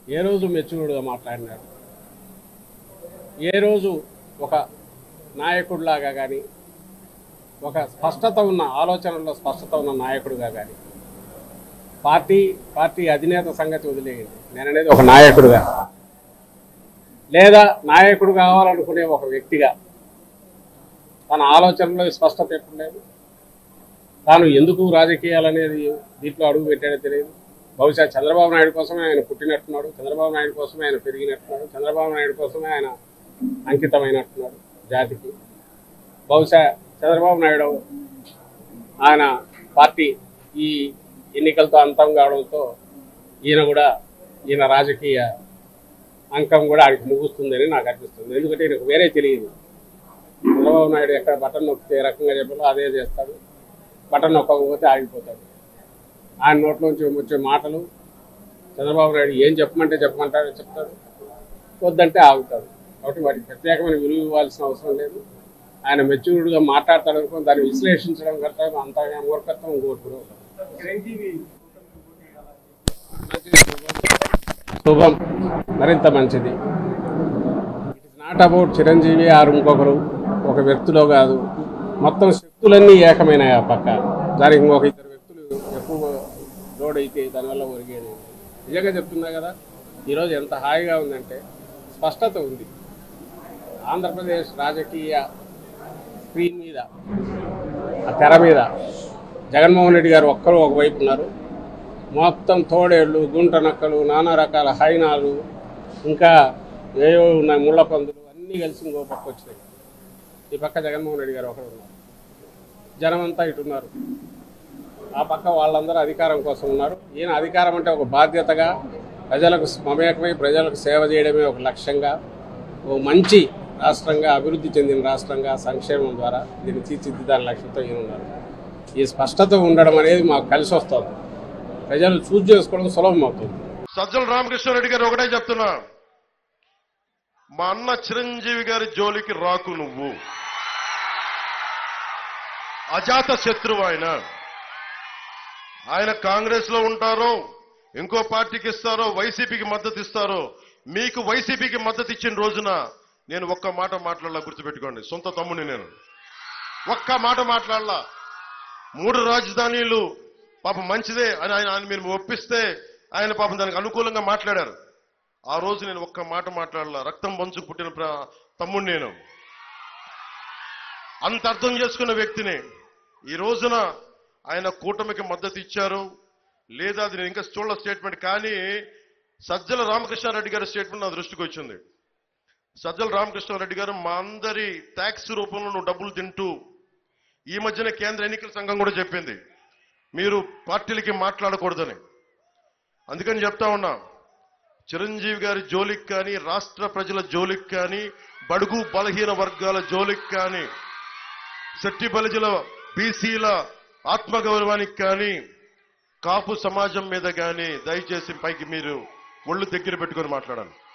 ఏ రోజు మెచ్యూర్డ్గా మాట్లాడినాడు ఏ రోజు ఒక నాయకుడిలాగా కానీ ఒక స్పష్టత ఉన్న ఆలోచనలో స్పష్టత ఉన్న నాయకుడిగా కానీ పార్టీ పార్టీ అధినేత సంగతి వదిలేయండి నేను అనేది ఒక నాయకుడిగా లేదా నాయకుడు కావాలనుకునే ఒక వ్యక్తిగా తన ఆలోచనలో స్పష్టత ఎప్పుడు లేదు తాను ఎందుకు రాజకీయాలు అనేది దీంట్లో అడుగు పెట్టాడో తెలియదు బహుశా చంద్రబాబు నాయుడు కోసమే ఆయన పుట్టినట్టున్నాడు చంద్రబాబు నాయుడు కోసమే ఆయన పెరిగినట్టున్నాడు చంద్రబాబు నాయుడు కోసమే ఆయన అంకితమైనట్టున్నాడు జాతికి బహుశా చంద్రబాబు నాయుడు ఆయన పార్టీ ఈ ఎన్నికలతో అంతం కావడంతో ఈయన కూడా ఈయన రాజకీయ అంకం కూడా ఆడికి ముగుస్తుందని నాకు అనిపిస్తుంది ఎందుకంటే ఈయనకు వేరే తెలియదు చంద్రబాబు నాయుడు ఎక్కడ బటన్ నొక్కితే ఏ రకంగా చెప్పాలో అదే చేస్తాడు బటన్ నొక్కకపోతే ఆగిపోతాడు ఆయన నోట్లోంచి వచ్చే మాటలు చంద్రబాబు నాయుడు ఏం చెప్పమంటే చెప్పమంటాడో చెప్తాడు వద్దంటే ఆగుతాడు కాబట్టి వాటికి ప్రత్యేకమైన విలువ ఇవ్వాల్సిన అవసరం లేదు ఆయన మెచ్యూర్డ్గా మాట్లాడతాడు అనుకో దాన్ని విశ్లేషించడం కరెక్ట్ అంతగా మూర్ఖత్వం ఇంకోటి కూడా ఉండదు. మంచిది శుభం. శుభం మరింత మంచిది it is not about Chiranjeevi ఆరు ఇంకొకరు ఒక వ్యక్తిలో కాదు మొత్తం శక్తులన్నీ ఏకమైనాయి ఆ పక్క దానికి ఇంకొక ఇద్దరు వ్యక్తులు ఎక్కువ లోడ్ అయితే దానివల్ల ఒరిగేది నిజంగా చెప్తున్నా కదా ఈరోజు ఎంత హాయిగా ఉందంటే స్పష్టత ఉంది ఆంధ్రప్రదేశ్ రాజకీయ స్క్రీన్ మీద ఆ తెర మీద జగన్మోహన్ రెడ్డి గారు ఒక్కరు ఒకవైపు ఉన్నారు మొత్తం తోడేళ్ళు గుంట నక్కలు నానా రకాల హైనాలు ఇంకా ఏవో ఉన్నాయి ముళ్ళ పందులు అన్నీ కలిసి ఇంకో పక్క వచ్చినాయి ఈ పక్క జగన్మోహన్ రెడ్డి గారు ఒకరు ఉన్నారు జనం అంతా ఇటు ఉన్నారు ఆ పక్క వాళ్ళందరూ అధికారం కోసం ఉన్నారు ఈయన అధికారం అంటే ఒక బాధ్యతగా ప్రజలకు మమేకమై ప్రజలకు సేవ చేయడమే ఒక లక్ష్యంగా ఓ మంచి రాష్ట్రంగా అభివృద్ధి చెందిన రాష్ట్రంగా సంక్షేమం ద్వారా దీన్ని తీర్చిదిద్దాని లక్ష్యంతో ఈయన ఉన్నారు ఈ స్పష్టత ఉండడం అనేది మాకు కలిసి వస్తుంది ప్రజలు చూజ్ చేసుకోవడం సులభం అవుతుంది సజ్జల రామకృష్ణారెడ్డి గారు ఒకటే చెప్తున్నా మా అన్న చిరంజీవి గారి జోలికి రాకు నువ్వు అజాత శత్రువు ఆయన ఆయన కాంగ్రెస్ లో ఉంటారో ఇంకో పార్టీకి ఇస్తారో వైసీపీకి మద్దతు ఇస్తారో మీకు వైసీపీకి మద్దతు ఇచ్చిన రోజున నేను ఒక్క మాట మాట్లాడాల గుర్తుపెట్టుకోండి సొంత తమ్ముని నేను ఒక్క మాట మాట్లాడాల మూడు రాజధానీలు పాపం మంచిదే అని ఆయన ఆయన మీరు ఒప్పిస్తే ఆయన పాపం దానికి అనుకూలంగా మాట్లాడారు ఆ రోజు నేను ఒక్క మాట మాట్లాడాల రక్తం పంచుకు పుట్టిన ప్ర- తమ్ముడు నేను అంత అర్థం చేసుకున్న వ్యక్తిని ఈ రోజున ఆయన కూటమికి మద్దతు ఇచ్చారు లేదా అది నేను ఇంకా చూడల స్టేట్మెంట్ కానీ సజ్జల రామకృష్ణారెడ్డి గారి స్టేట్మెంట్ నా దృష్టికి వచ్చింది సజ్జల రామకృష్ణారెడ్డి గారు మా అందరి ట్యాక్స్ రూపంలో నువ్వు డబ్బులు తింటూ ఈ మధ్యన కేంద్ర ఎన్నికల సంఘం కూడా చెప్పింది మీరు పార్టీలకి మాట్లాడకూడదని అందుకని చెప్తా ఉన్నా చిరంజీవి గారి జోలికి కానీ రాష్ట్ర ప్రజల జోలికి కానీ బడుగు బలహీన వర్గాల జోలికి కానీ శెట్టి బలిజల బీసీల ఆత్మగౌరవానికి కానీ కాపు సమాజం మీద కానీ దయచేసి పైకి మీరు ఒళ్ళు దగ్గర పెట్టుకొని మాట్లాడాలి